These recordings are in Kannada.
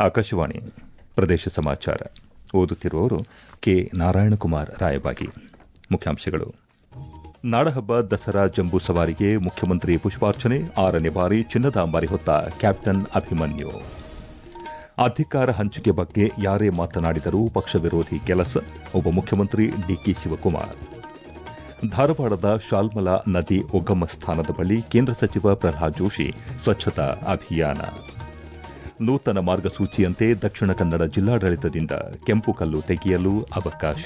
ಆಕಾಶವಾಣಿ ಪ್ರದೇಶ ಸಮಾಚಾರ ಓದುತ್ತಿರುವವರು ಕೆ ನಾರಾಯಣಕುಮಾರ್ ರಾಯಬಾಗಿ ಮುಖ್ಯಾಂಶಗಳು ನಾಡಹಬ್ಬ ದಸರಾ ಜಂಬೂ ಸವಾರಿಗೆ ಮುಖ್ಯಮಂತ್ರಿ ಪುಷ್ಪಾರ್ಚನೆ ಆರನೇ ಬಾರಿ ಚಿನ್ನದ ಅಂಬಾರಿ ಹೊತ್ತ ಕ್ಯಾಪ್ಟನ್ ಅಭಿಮನ್ಯು ಅಧಿಕಾರ ಹಂಚಿಕೆ ಬಗ್ಗೆ ಯಾರೇ ಮಾತನಾಡಿದರೂ ಪಕ್ಷ ವಿರೋಧಿ ಕೆಲಸ ಉಪಮುಖ್ಯಮಂತ್ರಿ ಡಿಕೆ ಶಿವಕುಮಾರ್ ಧಾರವಾಡದ ಶಾಲ್ಮಲಾ ನದಿ ಉಗಮ ಸ್ಥಾನದ ಬಳಿ ಕೇಂದ್ರ ಸಚಿವ ಪ್ರಹ್ಲಾದ್ ಜೋಶಿ ಸ್ವಚ್ಛತಾ ಅಭಿಯಾನ ನೂತನ ಮಾರ್ಗಸೂಚಿಯಂತೆ ದಕ್ಷಿಣ ಕನ್ನಡ ಜಿಲ್ಲಾಡಳಿತದಿಂದ ಕೆಂಪು ಕಲ್ಲು ತೆಗೆಯಲು ಅವಕಾಶ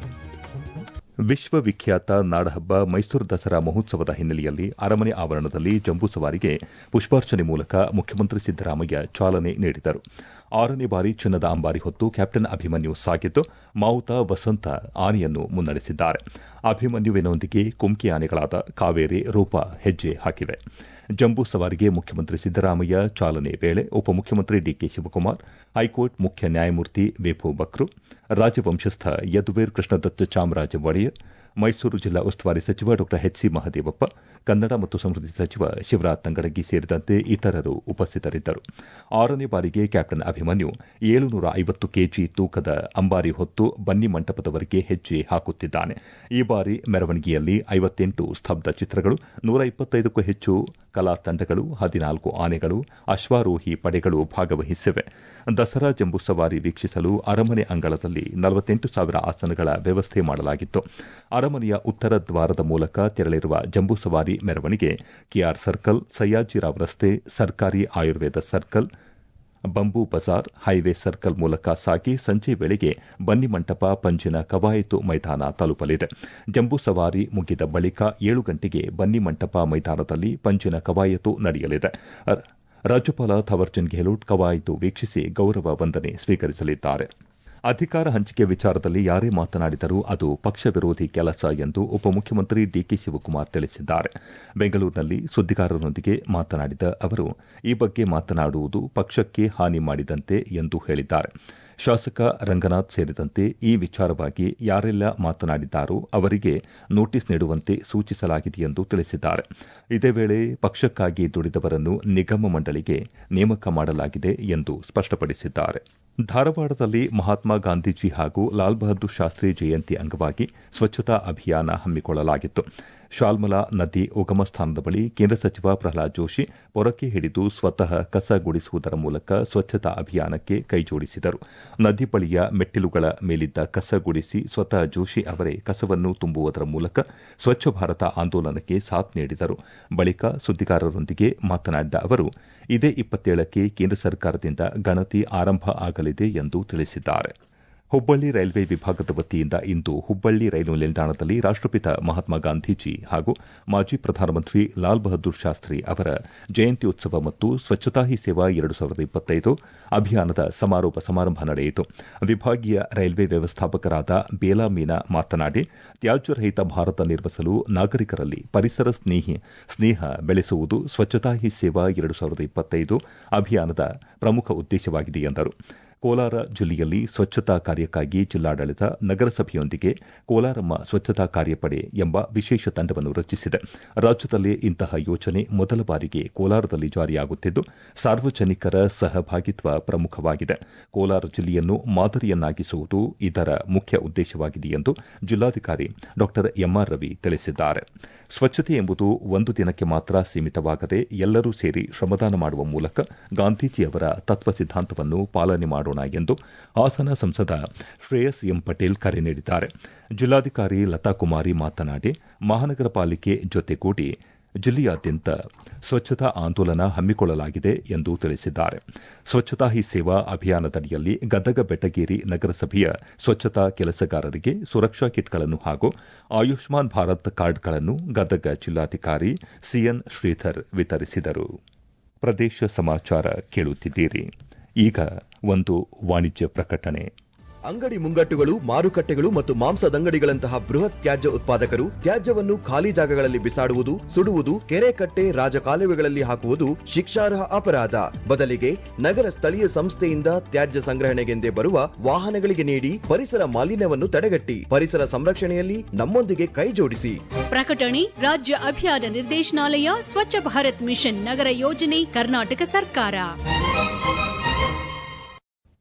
ವಿಶ್ವವಿಖ್ಯಾತ ನಾಡಹಬ್ಬ ಮೈಸೂರು ದಸರಾ ಮಹೋತ್ಸವದ ಹಿನ್ನೆಲೆಯಲ್ಲಿ ಅರಮನೆ ಆವರಣದಲ್ಲಿ ಜಂಬೂ ಸವಾರಿಗೆ ಪುಷ್ಪಾರ್ಚನೆ ಮೂಲಕ ಮುಖ್ಯಮಂತ್ರಿ ಸಿದ್ದರಾಮಯ್ಯ ಚಾಲನೆ ನೀಡಿದರು ಆರನೇ ಬಾರಿ ಚಿನ್ನದ ಅಂಬಾರಿ ಹೊತ್ತು ಕ್ಯಾಪ್ಟನ್ ಅಭಿಮನ್ಯು ಸಾಗಿದ್ದು ಮಾವುತ ವಸಂತ ಆನೆಯನ್ನು ಮುನ್ನಡೆಸಿದ್ದಾರೆ ಅಭಿಮನ್ಯುವಿನೊಂದಿಗೆ ಕುಮ್ಕಿ ಆನೆಗಳಾದ ಕಾವೇರಿ ರೂಪ ಹೆಜ್ಜೆ ಹಾಕಿವೆ ಜಂಬೂ ಸವಾರಿಗೆ ಮುಖ್ಯಮಂತ್ರಿ ಸಿದ್ದರಾಮಯ್ಯ ಚಾಲನೆ ವೇಳೆ ಉಪಮುಖ್ಯಮಂತ್ರಿ ಡಿಕೆ ಶಿವಕುಮಾರ್ ಹೈಕೋರ್ಟ್ ಮುಖ್ಯ ನ್ಯಾಯಮೂರ್ತಿ ವೇಫು ಬಕ್ರು ರಾಜವಂಶಸ್ಥ ಯದುವೀರ್ ಕೃಷ್ಣದತ್ತ ಚಾಮರಾಜ ಒಡೆಯರ್ ಮೈಸೂರು ಜಿಲ್ಲಾ ಉಸ್ತುವಾರಿ ಸಚಿವ ಡಾ ಎಚ್ಸಿ ಮಹದೇವಪ್ಪ ಕನ್ನಡ ಮತ್ತು ಸಂಸ್ಕೃತಿ ಸಚಿವ ಶಿವರಾಜ್ ತಂಗಡಗಿ ಸೇರಿದಂತೆ ಇತರರು ಉಪಸ್ಥಿತರಿದ್ದರು ಆರನೇ ಬಾರಿಗೆ ಕ್ಯಾಪ್ಟನ್ ಅಭಿಮನ್ಯು ಏಳುನೂರ ಐವತ್ತು ಕೆಜಿ ತೂಕದ ಅಂಬಾರಿ ಹೊತ್ತು ಬನ್ನಿ ಮಂಟಪದವರೆಗೆ ಹೆಜ್ಜೆ ಹಾಕುತ್ತಿದ್ದಾನೆ ಈ ಬಾರಿ ಮೆರವಣಿಗೆಯಲ್ಲಿ ಐವತ್ತೆಂಟು ಸ್ತಬ್ಧ ಚಿತ್ರಗಳು ನೂರ ಇಪ್ಪತ್ತೈದಕ್ಕೂ ಹೆಚ್ಚು ಕಲಾ ತಂಡಗಳು ಹದಿನಾಲ್ಕು ಆನೆಗಳು ಅಶ್ವಾರೋಹಿ ಪಡೆಗಳು ಭಾಗವಹಿಸಿವೆ ದಸರಾ ಜಂಬೂ ಸವಾರಿ ವೀಕ್ಷಿಸಲು ಅರಮನೆ ಅಂಗಳದಲ್ಲಿ ನಲವತ್ತೆಂಟು ಸಾವಿರ ಆಸನಗಳ ವ್ಯವಸ್ಥೆ ಮಾಡಲಾಗಿತ್ತು ಅರಮನೆಯ ಉತ್ತರ ದ್ವಾರದ ಮೂಲಕ ತೆರಳಿರುವ ಜಂಬೂ ಸವಾರಿ ಮೆರವಣಿಗೆ ಕೆಆರ್ ಸರ್ಕಲ್ ಸಯ್ಯಾಜಿರಾವ್ ರಸ್ತೆ ಸರ್ಕಾರಿ ಆಯುರ್ವೇದ circle Bamboo Bazaar highway circle ಮೂಲಕ ಸಾಗಿ ಸಂಜೆ ವೇಳೆಗೆ ಬನ್ನಿಮಂಟಪ ಪಂಜಿನ ಕವಾಯತು ಮೈದಾನ ತಲುಪಲಿದೆ ಜಂಬೂ ಸವಾರಿ ಮುಗಿದ ಬಳಿಕ ಏಳು ಗಂಟೆಗೆ ಬನ್ನಿಮಂಟಪ ಮೈದಾನದಲ್ಲಿ ಪಂಜಿನ ಕವಾಯತು ನಡೆಯಲಿದೆ ರಾಜ್ಯಪಾಲ ಥವರ್ಚಂದ್ ಗೆಹ್ಲೋಟ್ ಕವಾಯತು ವೀಕ್ಷಿಸಿ ಗೌರವ ವಂದನೆ ಸ್ವೀಕರಿಸಲಿದ್ದಾರೆ ಅಧಿಕಾರ ಹಂಚಿಕೆ ವಿಚಾರದಲ್ಲಿ ಯಾರೇ ಮಾತನಾಡಿದರೂ ಅದು ಪಕ್ಷ ವಿರೋಧಿ ಕೆಲಸ ಎಂದು ಉಪಮುಖ್ಯಮಂತ್ರಿ ಡಿಕೆ ಶಿವಕುಮಾರ್ ತಿಳಿಸಿದ್ದಾರೆ ಬೆಂಗಳೂರಿನಲ್ಲಿ ಸುದ್ದಿಗಾರರೊಂದಿಗೆ ಮಾತನಾಡಿದ ಅವರು ಈ ಬಗ್ಗೆ ಮಾತನಾಡುವುದು ಪಕ್ಷಕ್ಕೆ ಹಾನಿ ಮಾಡಿದಂತೆ ಎಂದು ಹೇಳಿದ್ದಾರೆ ಶಾಸಕ ರಂಗನಾಥ್ ಸೇರಿದಂತೆ ಈ ವಿಚಾರವಾಗಿ ಯಾರೆಲ್ಲ ಮಾತನಾಡಿದ್ದಾರೋ ಅವರಿಗೆ ನೋಟಿಸ್ ನೀಡುವಂತೆ ಸೂಚಿಸಲಾಗಿದೆ ಎಂದು ತಿಳಿಸಿದ್ದಾರೆ ಇದೇ ವೇಳೆ ಪಕ್ಷಕ್ಕಾಗಿ ದುಡಿದವರನ್ನು ನಿಗಮ ಮಂಡಳಿಗೆ ನೇಮಕ ಮಾಡಲಾಗಿದೆ ಎಂದು ಸ್ಪಷ್ಟಪಡಿಸಿದ್ದಾರೆ ಧಾರವಾಡದಲ್ಲಿ ಮಹಾತ್ಮ ಗಾಂಧೀಜಿ ಹಾಗೂ ಲಾಲ್ ಬಹದ್ದೂರ್ ಶಾಸ್ತ್ರಿ ಜಯಂತಿ ಅಂಗವಾಗಿ ಸ್ವಚ್ಛತಾ ಅಭಿಯಾನ ಹಮ್ಮಿಕೊಳ್ಳಲಾಗಿತ್ತು ಶಾಲ್ಮಲಾ ನದಿ ಉಗಮ ಸ್ಥಾನದ ಬಳಿ ಕೇಂದ್ರ ಸಚಿವ ಪ್ರಹ್ಲಾದ್ ಜೋಶಿ ಪೊರಕೆ ಹಿಡಿದು ಸ್ವತಃ ಕಸ ಗುಡಿಸುವುದರ ಮೂಲಕ ಸ್ವಚ್ಛತಾ ಅಭಿಯಾನಕ್ಕೆ ಕೈಜೋಡಿಸಿದರು ನದಿ ಬಳಿಯ ಮೆಟ್ಟಿಲುಗಳ ಮೇಲಿದ್ದ ಕಸ ಗುಡಿಸಿ ಸ್ವತಃ ಜೋಶಿ ಅವರೇ ಕಸವನ್ನು ತುಂಬುವುದರ ಮೂಲಕ ಸ್ವಚ್ಛ ಭಾರತ ಆಂದೋಲನಕ್ಕೆ ಸಾಥ್ ನೀಡಿದರು ಬಳಿಕ ಸುದ್ದಿಗಾರರೊಂದಿಗೆ ಮಾತನಾಡಿದ ಅವರು ಇದೇ ಇಪ್ಪತ್ತೇಳಕ್ಕೆ ಕೇಂದ್ರ ಸರ್ಕಾರದಿಂದ ಗಣತಿ ಆರಂಭ ಆಗಲಿದೆ ಎಂದು ತಿಳಿಸಿದ್ದಾರೆ ಹುಬ್ಬಳ್ಳಿ ರೈಲ್ವೆ ವಿಭಾಗದ ವತಿಯಿಂದ ಇಂದು ಹುಬ್ಬಳ್ಳಿ ರೈಲು ನಿಲ್ದಾಣದಲ್ಲಿ ರಾಷ್ಟಪಿತ ಮಹಾತ್ಮ ಗಾಂಧೀಜಿ ಹಾಗೂ ಮಾಜಿ ಪ್ರಧಾನಮಂತ್ರಿ ಲಾಲ್ ಬಹದ್ದೂರ್ ಶಾಸ್ತ್ರಿ ಅವರ ಜಯಂತ್ಯೋತ್ಸವ ಮತ್ತು ಸ್ವಚ್ಛತಾ ಹಿ ಸೇವಾ ಎರಡು ಸಾವಿರದ ಇಪ್ಪತ್ತೈದು ಅಭಿಯಾನದ ಸಮಾರೋಪ ಸಮಾರಂಭ ನಡೆಯಿತು ವಿಭಾಗೀಯ ರೈಲ್ವೆ ವ್ಯವಸ್ಥಾಪಕರಾದ ಬೇಲಾ ಮೀನಾ ಮಾತನಾಡಿ ತ್ಯಾಜ್ಯರಹಿತ ಭಾರತ ನಿರ್ಮಿಸಲು ನಾಗರಿಕರಲ್ಲಿ ಪರಿಸರ ಸ್ನೇಹಿ ಸ್ನೇಹ ಬೆಳೆಸುವುದು ಸ್ವಚ್ಛತಾ ಹಿ ಸೇವಾ ಎರಡು ಸಾವಿರದ ಇಪ್ಪತ್ತೈದು ಅಭಿಯಾನದ ಪ್ರಮುಖ ಉದ್ದೇಶವಾಗಿದೆ ಎಂದರು ಕೋಲಾರ ಜಿಲ್ಲೆಯಲ್ಲಿ ಸ್ವಚ್ಛತಾ ಕಾರ್ಯಕ್ಕಾಗಿ ಜಿಲ್ಲಾಡಳಿತ ನಗರಸಭೆಯೊಂದಿಗೆ ಕೋಲಾರಮ್ಮ ಸ್ವಚ್ಛತಾ ಕಾರ್ಯಪಡೆ ಎಂಬ ವಿಶೇಷ ತಂಡವನ್ನು ರಚಿಸಿದೆ ರಾಜ್ಯದಲ್ಲಿ ಇಂತಹ ಯೋಜನೆ ಮೊದಲ ಬಾರಿಗೆ ಕೋಲಾರದಲ್ಲಿ ಜಾರಿಯಾಗುತ್ತಿದ್ದು ಸಾರ್ವಜನಿಕರ ಸಹಭಾಗಿತ್ವ ಪ್ರಮುಖವಾಗಿದೆ ಕೋಲಾರ ಜಿಲ್ಲೆಯನ್ನು ಮಾದರಿಯನ್ನಾಗಿಸುವುದು ಇದರ ಮುಖ್ಯ ಉದ್ದೇಶವಾಗಿದೆ ಎಂದು ಜಿಲ್ಲಾಧಿಕಾರಿ ಡಾ ಎಂಆರ್ ರವಿ ತಿಳಿಸಿದ್ದಾರೆ ಸ್ವಚ್ಛತೆ ಎಂಬುದು ಒಂದು ದಿನಕ್ಕೆ ಮಾತ್ರ ಸೀಮಿತವಾಗದೆ ಎಲ್ಲರೂ ಸೇರಿ ಶ್ರಮದಾನ ಮಾಡುವ ಮೂಲಕ ಗಾಂಧೀಜಿಯವರ ತತ್ವ ಸಿದ್ಧಾಂತವನ್ನು ಪಾಲನೆ ಮಾಡೋಣ ಎಂದು ಹಾಸನ ಸಂಸದ ಶ್ರೇಯಸ್ ಎಂ ಪಟೇಲ್ ಕರೆ ನೀಡಿದ್ದಾರೆ ಜಿಲ್ಲಾಧಿಕಾರಿ ಲತಾ ಕುಮಾರಿ ಮಾತನಾಡಿ ಮಹಾನಗರ ಪಾಲಿಕೆ ಜೊತೆಗೂಡಿ ಜಿಲ್ಲೆಯಾದ್ಯಂತ ಸ್ವಚ್ಛತಾ ಆಂದೋಲನ ಹಮ್ಮಿಕೊಳ್ಳಲಾಗಿದೆ ಎಂದು ತಿಳಿಸಿದ್ದಾರೆ ಸ್ವಚ್ಛತಾ ಹಿ ಸೇವಾ ಅಭಿಯಾನದಡಿಯಲ್ಲಿ ಗದಗ ಬೆಟಗೇರಿ ನಗರಸಭೆಯ ಸ್ವಚ್ಛತಾ ಕೆಲಸಗಾರರಿಗೆ ಸುರಕ್ಷಾ ಕಿಟ್ಗಳನ್ನು ಹಾಗೂ ಆಯುಷ್ಮಾನ್ ಭಾರತ್ ಕಾರ್ಡ್ಗಳನ್ನು ಗದಗ ಜಿಲ್ಲಾಧಿಕಾರಿ ಸಿಎನ್ ಶ್ರೀಧರ್ ವಿತರಿಸಿದರು ಪ್ರದೇಶ ಸಮಾಚಾರ ಕೇಳುತ್ತಿದ್ದೀರಿ ಈಗ ಒಂದು ವಾಣಿಜ್ಯ ಪ್ರಕಟಣೆ ಅಂಗಡಿ ಮುಂಗಟ್ಟುಗಳು ಮಾರುಕಟ್ಟೆಗಳು ಮತ್ತು ಮಾಂಸದಂಗಡಿಗಳಂತಹ ಬೃಹತ್ ತ್ಯಾಜ್ಯ ಉತ್ಪಾದಕರು ತ್ಯಾಜ್ಯವನ್ನು ಖಾಲಿ ಜಾಗಗಳಲ್ಲಿ ಬಿಸಾಡುವುದು ಸುಡುವುದು ಕೆರೆ ಕಟ್ಟೆ ರಾಜಕಾಲುವೆಗಳಲ್ಲಿ ಹಾಕುವುದು ಶಿಕ್ಷಾರ್ಹ ಅಪರಾಧ ಬದಲಿಗೆ ನಗರ ಸ್ಥಳೀಯ ಸಂಸ್ಥೆಯಿಂದ ತ್ಯಾಜ್ಯ ಸಂಗ್ರಹಣೆಗೆಂದೇ ಬರುವ ವಾಹನಗಳಿಗೆ ನೀಡಿ ಪರಿಸರ ಮಾಲಿನ್ಯವನ್ನು ತಡೆಗಟ್ಟಿ ಪರಿಸರ ಸಂರಕ್ಷಣೆಯಲ್ಲಿ ನಮ್ಮೊಂದಿಗೆ ಕೈ ಜೋಡಿಸಿ ಪ್ರಕಟಣೆ ರಾಜ್ಯ ಅಭಿಯಾನ ನಿರ್ದೇಶನಾಲಯ ಸ್ವಚ್ಛ ಭಾರತ್ ಮಿಷನ್ ನಗರ ಯೋಜನೆ ಕರ್ನಾಟಕ ಸರ್ಕಾರ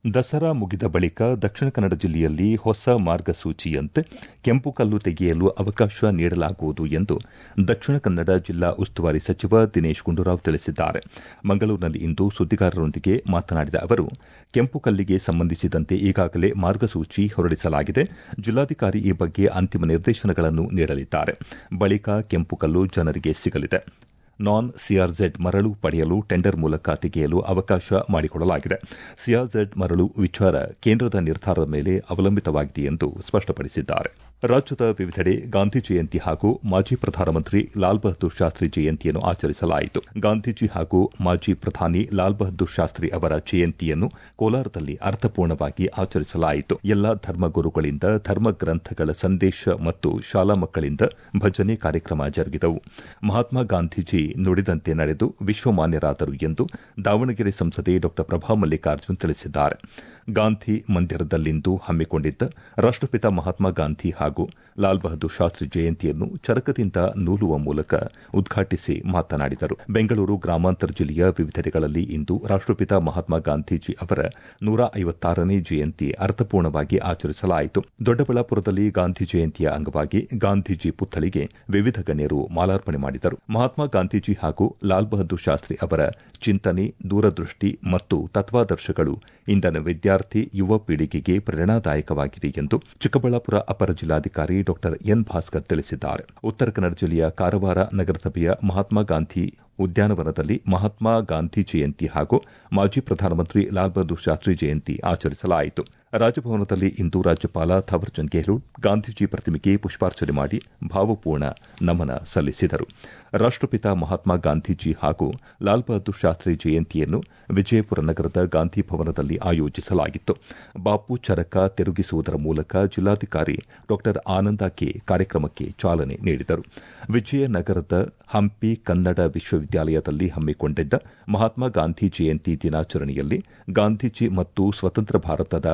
ದಸರಾ ಮುಗಿದ ಬಳಿಕ ದಕ್ಷಿಣ ಕನ್ನಡ ಜಿಲ್ಲೆಯಲ್ಲಿ ಹೊಸ ಮಾರ್ಗಸೂಚಿಯಂತೆ ಕೆಂಪು ಕಲ್ಲು ತೆಗೆಯಲು ಅವಕಾಶ ನೀಡಲಾಗುವುದು ಎಂದು ದಕ್ಷಿಣ ಕನ್ನಡ ಜಿಲ್ಲಾ ಉಸ್ತುವಾರಿ ಸಚಿವ ದಿನೇಶ್ ಗುಂಡೂರಾವ್ ತಿಳಿಸಿದ್ದಾರೆ ಮಂಗಳೂರಿನಲ್ಲಿ ಇಂದು ಸುದ್ದಿಗಾರರೊಂದಿಗೆ ಮಾತನಾಡಿದ ಅವರು ಕೆಂಪು ಕಲ್ಲಿಗೆ ಸಂಬಂಧಿಸಿದಂತೆ ಈಗಾಗಲೇ ಮಾರ್ಗಸೂಚಿ ಹೊರಡಿಸಲಾಗಿದೆ ಜಿಲ್ಲಾಧಿಕಾರಿ ಈ ಬಗ್ಗೆ ಅಂತಿಮ ನಿರ್ದೇಶನಗಳನ್ನು ನೀಡಲಿದ್ದಾರೆ ಬಳಿಕ ಕೆಂಪು ಕಲ್ಲು ಜನರಿಗೆ ಸಿಗಲಿದೆ ನಾನ್ ಸಿಆರ್ಝೆಡ್ ಮರಳು ಪಡೆಯಲು ಟೆಂಡರ್ ಮೂಲಕ ತೆಗೆಯಲು ಅವಕಾಶ ಮಾಡಿಕೊಡಲಾಗಿದೆ ಸಿಆರ್ಝೆಡ್ ಮರಳು ವಿಚಾರ ಕೇಂದ್ರದ ನಿರ್ಧಾರದ ಮೇಲೆ ಅವಲಂಬಿತವಾಗಿದೆ ಎಂದು ಸ್ಪಷ್ಟಪಡಿಸಿದ್ದಾರೆ ರಾಜ್ಯದ ವಿವಿಧೆಡೆ ಗಾಂಧಿ ಜಯಂತಿ ಹಾಗೂ ಮಾಜಿ ಪ್ರಧಾನಮಂತ್ರಿ ಲಾಲ್ ಬಹದ್ದೂರ್ ಶಾಸ್ತ್ರಿ ಜಯಂತಿಯನ್ನು ಆಚರಿಸಲಾಯಿತು ಗಾಂಧೀಜಿ ಹಾಗೂ ಮಾಜಿ ಪ್ರಧಾನಿ ಲಾಲ್ ಬಹದ್ದೂರ್ ಶಾಸ್ತ್ರಿ ಅವರ ಜಯಂತಿಯನ್ನು ಕೋಲಾರದಲ್ಲಿ ಅರ್ಥಪೂರ್ಣವಾಗಿ ಆಚರಿಸಲಾಯಿತು ಎಲ್ಲಾ ಧರ್ಮಗುರುಗಳಿಂದ ಧರ್ಮ ಗ್ರಂಥಗಳ ಸಂದೇಶ ಮತ್ತು ಶಾಲಾ ಮಕ್ಕಳಿಂದ ಭಜನೆ ಕಾರ್ಯಕ್ರಮ ಜರುಗಿದವು ಮಹಾತ್ಮ ಗಾಂಧೀಜಿ ನುಡಿದಂತೆ ನಡೆದು ವಿಶ್ವಮಾನ್ಯರಾದರು ಎಂದು ದಾವಣಗೆರೆ ಸಂಸದೆ ಡಾ ಪ್ರಭಾ ಮಲ್ಲಿಕಾರ್ಜುನ್ ತಿಳಿಸಿದ್ದಾರೆ ಗಾಂಧಿ ಮಂದಿರದಲ್ಲಿಂದು ಹಮ್ಮಿಕೊಂಡಿದ್ದ ರಾಷ್ಟಪಿತ ಮಹಾತ್ಮ ಗಾಂಧಿ ಹಾಗೂ ಲಾಲ್ ಬಹದ್ದೂರ್ ಶಾಸ್ತ್ರಿ ಜಯಂತಿಯನ್ನು ಚರಕದಿಂದ ನೂಲುವ ಮೂಲಕ ಉದ್ಘಾಟಿಸಿ ಮಾತನಾಡಿದರು ಬೆಂಗಳೂರು ಗ್ರಾಮಾಂತರ ಜಿಲ್ಲೆಯ ವಿವಿಧೆಡೆಗಳಲ್ಲಿ ಇಂದು ರಾಷ್ಟಪಿತ ಮಹಾತ್ಮ ಗಾಂಧೀಜಿ ಅವರ ನೂರ ಐವತ್ತಾರನೇ ಜಯಂತಿ ಅರ್ಥಪೂರ್ಣವಾಗಿ ಆಚರಿಸಲಾಯಿತು ದೊಡ್ಡಬಳ್ಳಾಪುರದಲ್ಲಿ ಗಾಂಧಿ ಜಯಂತಿಯ ಅಂಗವಾಗಿ ಗಾಂಧೀಜಿ ಪುತ್ಥಳಿಗೆ ವಿವಿಧ ಗಣ್ಯರು ಮಾಲಾರ್ಪಣೆ ಮಾಡಿದರು ಮಹಾತ್ಮ ಗಾಂಧೀಜಿ ಹಾಗೂ ಲಾಲ್ ಬಹದ್ದೂರ್ ಶಾಸ್ತ್ರಿ ಅವರ ಚಿಂತನೆ ದೂರದೃಷ್ಟಿ ಮತ್ತು ತತ್ವಾದರ್ಶಗಳು ಇಂದಿನ ವಿದ್ಯಾರ್ಥಿ ಯುವ ಪೀಳಿಗೆಗೆ ಪ್ರೇರಣಾದಾಯಕವಾಗಿದೆ ಎಂದು ಚಿಕ್ಕಬಳ್ಳಾಪುರ ಅಪರ ಜಿಲ್ಲಾಧಿಕಾರಿ ಡಾ ಎನ್ ಭಾಸ್ಕರ್ ತಿಳಿಸಿದ್ದಾರೆ ಉತ್ತರ ಕನ್ನಡ ಜಿಲ್ಲೆಯ ಕಾರವಾರ ನಗರಸಭೆಯ ಮಹಾತ್ಮ ಗಾಂಧಿ ಉದ್ಯಾನವನದಲ್ಲಿ ಮಹಾತ್ಮ ಗಾಂಧಿ ಜಯಂತಿ ಹಾಗೂ ಮಾಜಿ ಪ್ರಧಾನಮಂತ್ರಿ ಲಾಲ್ ಬಹದ್ದೂರ್ ಶಾಸ್ತ್ರಿ ಜಯಂತಿ ಆಚರಿಸಲಾಯಿತು ರಾಜಭವನದಲ್ಲಿ ಇಂದು ರಾಜ್ಯಪಾಲ ಥಾವರ್ಚಂದ್ ಗೆಹ್ಲೋಟ್ ಗಾಂಧೀಜಿ ಪ್ರತಿಮೆಗೆ ಪುಷ್ಪಾರ್ಚನೆ ಮಾಡಿ ಭಾವಪೂರ್ಣ ನಮನ ಸಲ್ಲಿಸಿದರು ರಾಷ್ಟಪಿತ ಮಹಾತ್ಮ ಗಾಂಧೀಜಿ ಹಾಗೂ ಲಾಲ್ ಬಹದ್ದೂರ್ ಶಾಸ್ತ್ರಿ ಜಯಂತಿಯನ್ನು ವಿಜಯಪುರ ನಗರದ ಗಾಂಧಿ ಭವನದಲ್ಲಿ ಆಯೋಜಿಸಲಾಗಿತ್ತು ಬಾಪು ಚರಕ ತಿರುಗಿಸುವುದರ ಮೂಲಕ ಜಿಲ್ಲಾಧಿಕಾರಿ ಡಾ ಆನಂದ ಕೆ ಕಾರ್ಯಕ್ರಮಕ್ಕೆ ಚಾಲನೆ ನೀಡಿದರು ವಿಜಯನಗರದ ಹಂಪಿ ಕನ್ನಡ ವಿಶ್ವವಿದ್ಯಾಲಯದಲ್ಲಿ ಹಮ್ಮಿಕೊಂಡಿದ್ದ ಮಹಾತ್ಮ ಗಾಂಧಿ ಜಯಂತಿ ದಿನಾಚರಣೆಯಲ್ಲಿ ಗಾಂಧೀಜಿ ಮತ್ತು ಸ್ವತಂತ್ರ ಭಾರತದ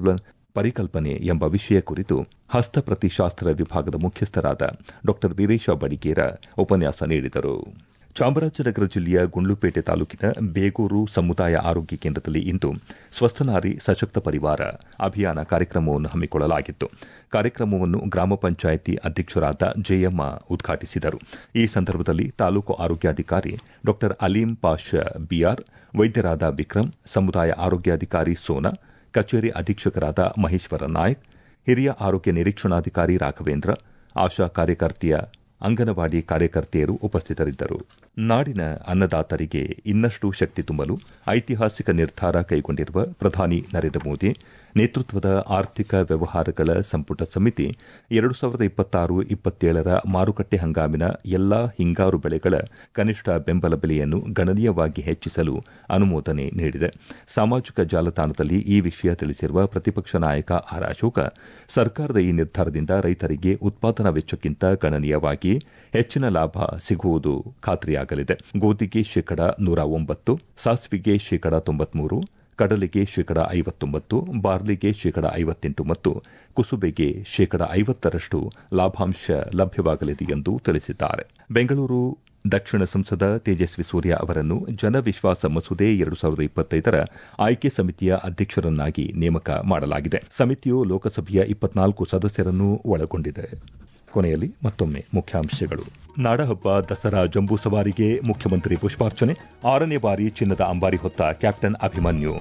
ಪರಿಕಲ್ಪನೆ ಎಂಬ ವಿಷಯ ಕುರಿತು ಹಸ್ತಪ್ರತಿಶಾಸ್ತ್ರ ವಿಭಾಗದ ಮುಖ್ಯಸ್ಥರಾದ ಡಾ ವೀರೇಶ ಬಡಿಗೇರ ಉಪನ್ಯಾಸ ನೀಡಿದರು ಚಾಮರಾಜನಗರ ಜಿಲ್ಲೆಯ ಗುಂಡ್ಲುಪೇಟೆ ತಾಲೂಕಿನ ಬೇಗೂರು ಸಮುದಾಯ ಆರೋಗ್ಯ ಕೇಂದ್ರದಲ್ಲಿ ಇಂದು ಸ್ವಸ್ಥನಾರಿ ಸಶಕ್ತ ಪರಿವಾರ ಅಭಿಯಾನ ಕಾರ್ಯಕ್ರಮವನ್ನು ಹಮ್ಮಿಕೊಳ್ಳಲಾಗಿತ್ತು ಕಾರ್ಯಕ್ರಮವನ್ನು ಗ್ರಾಮ ಪಂಚಾಯಿತಿ ಅಧ್ಯಕ್ಷರಾದ ಜಯಮ್ಮ ಉದ್ಘಾಟಿಸಿದರು ಈ ಸಂದರ್ಭದಲ್ಲಿ ತಾಲೂಕು ಆರೋಗ್ಯಾಧಿಕಾರಿ ಡಾ ಅಲೀಂ ಪಾಷ ಬಿಆರ್ ವೈದ್ಯರಾದ ವಿಕ್ರಮ್ ಸಮುದಾಯ ಆರೋಗ್ಯಾಧಿಕಾರಿ ಸೋನಾ ಕಚೇರಿ ಅಧೀಕ್ಷಕರಾದ ಮಹೇಶ್ವರ ನಾಯಕ್ ಹಿರಿಯ ಆರೋಗ್ಯ ನಿರೀಕ್ಷಣಾಧಿಕಾರಿ ರಾಘವೇಂದ್ರ ಆಶಾ ಕಾರ್ಯಕರ್ತೆಯ ಅಂಗನವಾಡಿ ಕಾರ್ಯಕರ್ತೆಯರು ಉಪಸ್ಥಿತರಿದ್ದರು ನಾಡಿನ ಅನ್ನದಾತರಿಗೆ ಇನ್ನಷ್ಟು ಶಕ್ತಿ ತುಂಬಲು ಐತಿಹಾಸಿಕ ನಿರ್ಧಾರ ಕೈಗೊಂಡಿರುವ ಪ್ರಧಾನಿ ನರೇಂದ್ರ ಮೋದಿ ನೇತೃತ್ವದ ಆರ್ಥಿಕ ವ್ಯವಹಾರಗಳ ಸಂಪುಟ ಸಮಿತಿ ಎರಡು ಸಾವಿರದ ಇಪ್ಪತ್ತಾರು ಇಪ್ಪತ್ತೇಳರ ಮಾರುಕಟ್ಟೆ ಹಂಗಾಮಿನ ಎಲ್ಲಾ ಹಿಂಗಾರು ಬೆಳೆಗಳ ಕನಿಷ್ಠ ಬೆಂಬಲ ಬೆಲೆಯನ್ನು ಗಣನೀಯವಾಗಿ ಹೆಚ್ಚಿಸಲು ಅನುಮೋದನೆ ನೀಡಿದೆ ಸಾಮಾಜಿಕ ಜಾಲತಾಣದಲ್ಲಿ ಈ ವಿಷಯ ತಿಳಿಸಿರುವ ಪ್ರತಿಪಕ್ಷ ನಾಯಕ ಆರ್ ಅಶೋಕ ಸರ್ಕಾರದ ಈ ನಿರ್ಧಾರದಿಂದ ರೈತರಿಗೆ ಉತ್ಪಾದನಾ ವೆಚ್ಚಕ್ಕಿಂತ ಗಣನೀಯವಾಗಿ ಹೆಚ್ಚಿನ ಲಾಭ ಸಿಗುವುದು ಖಾತ್ರಿಯಾಗಲಿದೆ ಗೋಧಿಗೆ ಶೇಕಡ ನೂರ ಒಂಬತ್ತು ಸಾಸಿವೆಗೆ ಶೇಕಡ ತೊಂಬತ್ಮೂರು ಕಡಲೆಗೆ ಶೇಕಡ ಐವತ್ತೊಂಬತ್ತು ಬಾರ್ಲಿಗೆ ಶೇಕಡ ಐವತ್ತೆಂಟು ಮತ್ತು ಕುಸುಬೆಗೆ ಶೇಕಡ ಐವತ್ತರಷ್ಟು ಲಾಭಾಂಶ ಲಭ್ಯವಾಗಲಿದೆ ಎಂದು ತಿಳಿಸಿದ್ದಾರೆ ಬೆಂಗಳೂರು ದಕ್ಷಿಣ ಸಂಸದ ತೇಜಸ್ವಿ ಸೂರ್ಯ ಅವರನ್ನು ಜನವಿಶ್ವಾಸ ಮಸೂದೆ ಎರಡು ಸಾವಿರದ ಇಪ್ಪತ್ತೈದರ ಆಯ್ಕೆ ಸಮಿತಿಯ ಅಧ್ಯಕ್ಷರನ್ನಾಗಿ ನೇಮಕ ಮಾಡಲಾಗಿದೆ ಸಮಿತಿಯು ಲೋಕಸಭೆಯ ಇಪ್ಪತ್ನಾಲ್ಕು ಸದಸ್ಯರನ್ನು ಒಳಗೊಂಡಿದೆ ಕೊನೆಯಲ್ಲಿ ಮತ್ತೊಮ್ಮೆ ಮುಖ್ಯಾಂಶಗಳು ನಾಡಹಬ್ಬ ದಸರಾ ಜಂಬೂ ಸವಾರಿಗೆ ಮುಖ್ಯಮಂತ್ರಿ ಪುಷ್ಪಾರ್ಚನೆ ಆರನೇ ಬಾರಿ ಚಿನ್ನದ ಅಂಬಾರಿ ಹೊತ್ತ ಕ್ಯಾಪ್ಟನ್ ಅಭಿಮನ್ಯು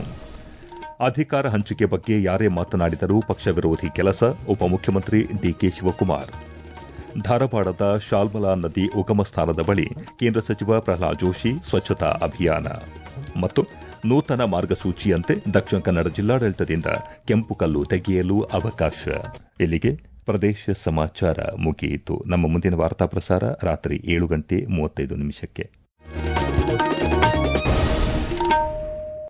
ಅಧಿಕಾರ ಹಂಚಿಕೆ ಬಗ್ಗೆ ಯಾರೇ ಮಾತನಾಡಿದರೂ ಪಕ್ಷ ವಿರೋಧಿ ಕೆಲಸ ಉಪಮುಖ್ಯಮಂತ್ರಿ ಡಿಕೆ ಶಿವಕುಮಾರ್ ಧಾರವಾಡದ ಶಾಲ್ಮಲಾ ನದಿ ಉಗಮ ಸ್ಥಾನದ ಬಳಿ ಕೇಂದ್ರ ಸಚಿವ ಪ್ರಹ್ಲಾದ್ ಜೋಶಿ ಸ್ವಚ್ಛತಾ ಅಭಿಯಾನ ಮತ್ತು ನೂತನ ಮಾರ್ಗಸೂಚಿಯಂತೆ ದಕ್ಷಿಣ ಕನ್ನಡ ಜಿಲ್ಲಾಡಳಿತದಿಂದ ಕೆಂಪು ಕಲ್ಲು ತೆಗೆಯಲು ಅವಕಾಶ ಇಲ್ಲಿಗೆ ಪ್ರದೇಶ ಸಮಾಚಾರ ಮುಗಿಯಿತು ನಮ್ಮ ಮುಂದಿನ ವಾರ್ತಾ ಪ್ರಸಾರ ರಾತ್ರಿ ಏಳು ಗಂಟೆ ಮೂವತ್ತೈದು ನಿಮಿಷಕ್ಕೆ